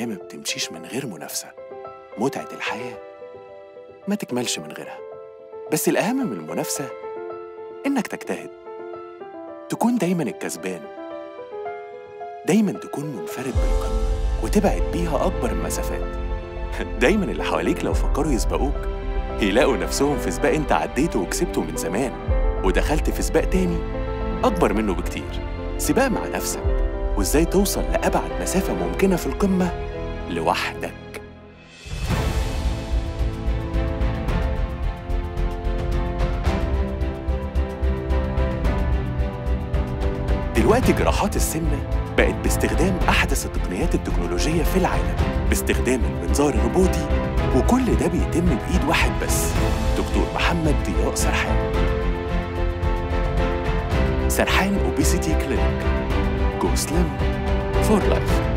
الحياة ما بتمشيش من غير منافسة متعة الحياة ما تكملش من غيرها بس الأهم من المنافسة إنك تجتهد تكون دايما الكسبان دايما تكون منفرد بالقمة وتبعد بيها أكبر المسافات دايما اللي حواليك لو فكروا يسبقوك يلاقوا نفسهم في سباق انت عديته وكسبته من زمان ودخلت في سباق تاني أكبر منه بكتير سباق مع نفسك وإزاي توصل لأبعد مسافة ممكنة في القمة لوحدك دلوقتي جراحات السمنة بقت باستخدام أحدث التقنيات التكنولوجية في العالم باستخدام المنظار الروبوتي وكل ده بيتم بإيد واحد بس دكتور محمد ضياء سرحان سرحان اوبيسيتي كلينيك جو سليم فور لايف